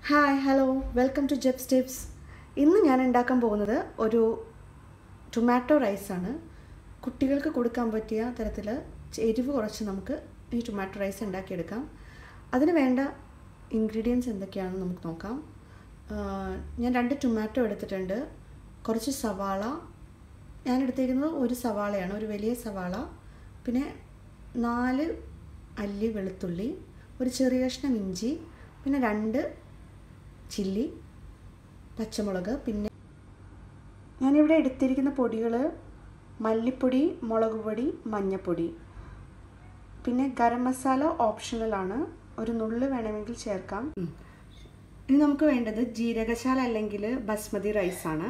Hi hello welcome to Jeb's tips ഇന്ന് ഞാൻ ഉണ്ടാക്കാൻ പോകുന്നത് ഒരു ടൊമാറ്റോ റൈസാണ് കുട്ടികൾക്ക് കൊടുക്കാൻ പറ്റിയ തരത്തിൽ എരിവ് കുറച്ച് നമുക്ക് ഈ ടൊമാറ്റോ റൈസ് ഉണ്ടാക്കിയെടുക്കാം അതിന് വേണ്ട ഇൻഗ്രീഡിയൻസ് എന്തൊക്കെയാണെന്ന് നമുക്ക് നോക്കാം ആ, ഞാൻ രണ്ട് ടൊമാറ്റോ എടുത്തിട്ടുണ്ട് കുറച്ച് സവാള ഞാൻ എടുത്തേക്കുന്നത് ഒരു സവാളയാണ് ഒരു വലിയ സവാള പിന്നെ നാല് അല്ലി വെളുത്തുള്ളി ഒരു ചെറിയ കഷ്ണം ഇഞ്ചി പിന്നെ രണ്ട് ചില്ലി പച്ചമുളക് പിന്നെ ഞാനിവിടെ എടുത്തിരിക്കുന്ന പൊടികൾ മല്ലിപ്പൊടി മുളക് പൊടി മഞ്ഞൾപ്പൊടി പിന്നെ ഗരം മസാല ഓപ്ഷണലാണ് ഒരു നുള്ള് വേണമെങ്കിൽ ചേർക്കാം ഉം. ഇനി നമുക്ക് വേണ്ടത് ജീരകശാല അല്ലെങ്കിൽ ബസ്മതി റൈസാണ്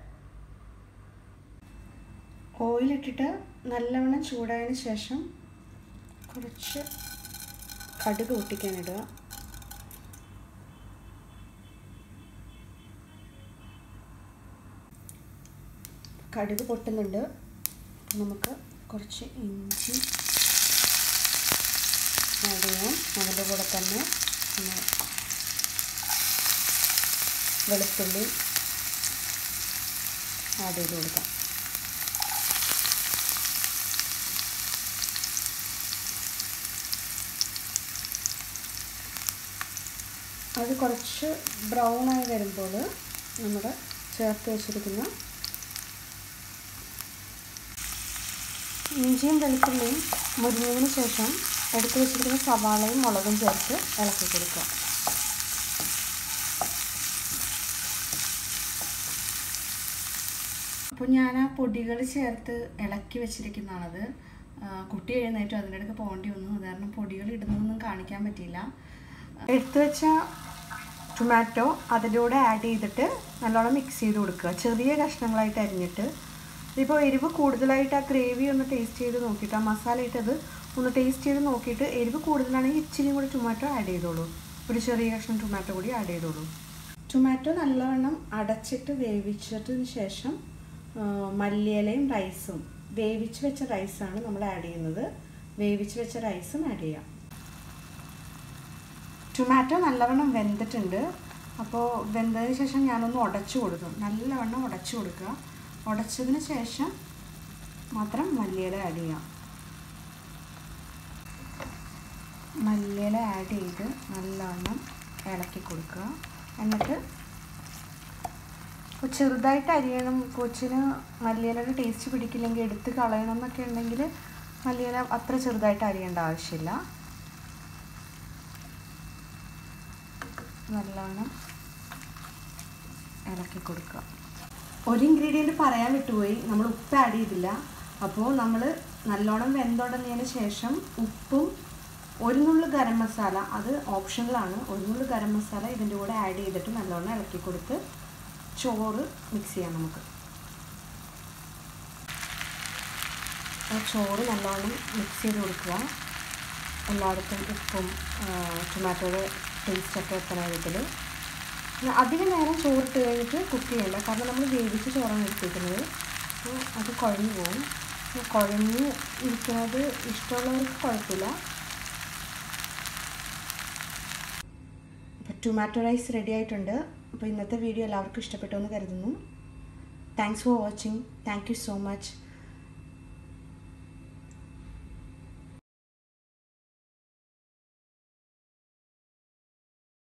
ഓയിലിട്ടിട്ട് നല്ലവണ്ണം ചൂടായതിന് ശേഷം കുറച്ച് കടുക് പൊട്ടിക്കാനിടുക കടുക് പൊട്ടുന്നുണ്ട് നമുക്ക് കുറച്ച് ഇഞ്ചി ആഡ് ചെയ്യാം അതിൻ്റെ കൂടെ തന്നെ ഒന്ന് വെളുത്തുള്ളി ആഡ് ചെയ്ത് കൊടുക്കാം അത് കുറച്ച് ബ്രൗൺ ആയി വരുമ്പോൾ നമ്മുടെ ചേർത്ത് വെച്ചിരിക്കുന്ന ഇഞ്ചിയും വെളുത്തുള്ളിയും മുരിഞ്ഞതിന് ശേഷം എടുത്ത് വെച്ചിരിക്കുന്ന സവാളയും മുളകും ചേർത്ത് ഇളക്കി കൊടുക്കുക അപ്പോൾ ഞാൻ ആ പൊടികൾ ചേർത്ത് ഇളക്കി വെച്ചിരിക്കുന്നതാണത് ആ, കുട്ടി എഴുന്നേറ്റും അതിൻ്റെ ഇടയ്ക്ക് പോകേണ്ടി വന്നു അത് കാരണം പൊടികൾ ഇടുന്നതൊന്നും കാണിക്കാൻ പറ്റിയില്ല എടുത്തു വെച്ച ടൊമാറ്റോ അതിൻ്റെ കൂടെ ആഡ് ചെയ്തിട്ട് നല്ലോണം മിക്സ് ചെയ്ത് കൊടുക്കുക ചെറിയ കഷ്ണങ്ങളായിട്ട് അരിഞ്ഞിട്ട് ഇപ്പോൾ എരിവ് കൂടുതലായിട്ട് ആ ഗ്രേവി ഒന്ന് ടേസ്റ്റ് ചെയ്ത് നോക്കിയിട്ട് ആ മസാല ഇട്ടത് ഒന്ന് ടേസ്റ്റ് ചെയ്ത് നോക്കിയിട്ട് എരിവ് കൂടുതലാണെങ്കിൽ ഇച്ചിരി കൂടി ടൊമാറ്റോ ആഡ് ചെയ്തോളൂ ഒരു ചെറിയ കഷ്ണം ടൊമാറ്റോ കൂടി ആഡ് ചെയ്തോളൂ ടൊമാറ്റോ നല്ലവണ്ണം അടച്ചിട്ട് വേവിച്ചതിന് ശേഷം ആ, മല്ലിയിലയും റൈസും വേവിച്ച് വെച്ച റൈസാണ് നമ്മൾ ആഡ് ചെയ്യുന്നത് വേവിച്ച് വെച്ച റൈസും ആഡ് ചെയ്യാം ടൊമാറ്റോ നല്ലവണ്ണം വെന്തിട്ടുണ്ട് അപ്പോൾ വെന്തതിന് ശേഷം ഞാനൊന്ന് ഉടച്ചു കൊടുക്കും നല്ലവണ്ണം ഉടച്ചു കൊടുക്കുക ഉടച്ചതിന് ശേഷം മാത്രം മല്ലിയില ആഡ് ചെയ്യാം മല്ലിയില ആഡ് ചെയ്ത് നല്ലവണ്ണം ഇളക്കി കൊടുക്കുക എന്നിട്ട് ഇപ്പോൾ ചെറുതായിട്ട് അരിയണം കൊച്ചിന് മല്ലിയിലയുടെ ടേസ്റ്റ് പിടിക്കില്ലെങ്കിൽ എടുത്ത് കളയണം എന്നൊക്കെ ഉണ്ടെങ്കിൽ മല്ലിയില അത്ര ചെറുതായിട്ട് അരിയേണ്ട ആവശ്യമില്ല നല്ലോണം ഇളക്കി കൊടുക്കുക ഒരു ഇൻഗ്രീഡിയൻറ്റ് പറയാൻ വിട്ടുപോയി നമ്മൾ ഉപ്പ് ആഡ് ചെയ്തില്ല അപ്പോൾ നമ്മൾ നല്ലോണം വെന്തുടങ്ങിയതിന് ശേഷം ഉപ്പും ഒരു നുള്ളു ഗരം മസാല അത് ഓപ്ഷണലാണ് ഒരു നുള്ളു ഗരം മസാല ഇതിൻ്റെ കൂടെ ആഡ് ചെയ്തിട്ട് നല്ലോണം ഇളക്കി കൊടുത്ത് ചോറ് മിക്സ് ചെയ്യാം നമുക്ക് ആ ചോറ് നല്ലോണം മിക്സ് ചെയ്ത് കൊടുക്കുക എല്ലായിടത്തും ഉപ്പും ടൊമാറ്റോയുടെ ടേസ്റ്റൊക്കെ എത്തണ വിധത്തിൽ പിന്നെ അധികം നേരം ചോറിട്ട് കഴിഞ്ഞിട്ട് കുക്ക് ചെയ്യണ്ട കാരണം നമ്മൾ വേവിച്ച് ചോറാണ് എടുത്തിരിക്കുന്നത് അപ്പോൾ അത് കുഴഞ്ഞു പോകും അപ്പോൾ കുഴഞ്ഞ് ഇരിക്കുന്നത് ഇഷ്ടമുള്ളവർക്ക് കുഴപ്പമില്ല അപ്പോൾ ടൊമാറ്റോ റൈസ് റെഡി ആയിട്ടുണ്ട് അപ്പോൾ ഇന്നത്തെ വീഡിയോ എല്ലാവർക്കും ഇഷ്ടപ്പെട്ടു എന്ന് കരുതുന്നു thanks for watching thank you so much